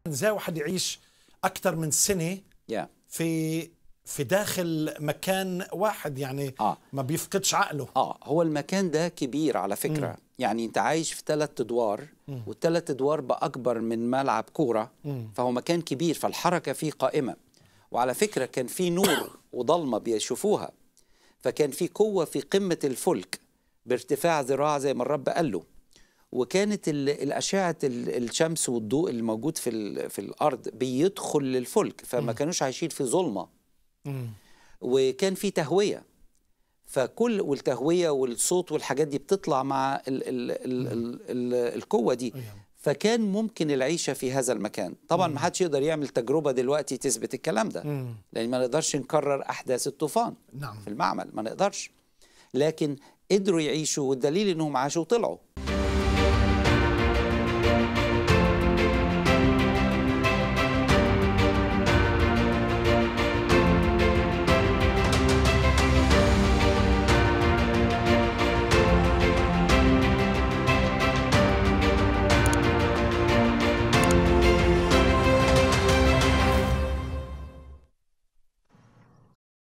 ازاي واحد يعيش اكثر من سنه yeah. في في داخل مكان واحد يعني آه. ما بيفقدش عقله اه هو المكان ده كبير على فكره مم. يعني انت عايش في ثلاث ادوار والثلاث ادوار باكبر من ملعب كوره فهو مكان كبير فالحركه فيه قائمه وعلى فكره كان في نور وضلمه بيشوفوها فكان في قوه في قمه الفلك بارتفاع ذراع زي ما الرب قال له وكانت ال- الاشعه ال- الشمس والضوء اللي موجود في ال- في الارض بيدخل للفلك فما كانوش عايشين في ظلمه مم. وكان في تهويه فكل والتهويه والصوت والحاجات دي بتطلع مع ال ال ال ال ال القوه دي فكان ممكن العيشه في هذا المكان طبعا ما حدش يقدر يعمل تجربه دلوقتي تثبت الكلام ده مم. لان ما نقدرش نكرر احداث الطوفان نعم في المعمل ما نقدرش لكن قدروا يعيشوا والدليل انهم عاشوا وطلعوا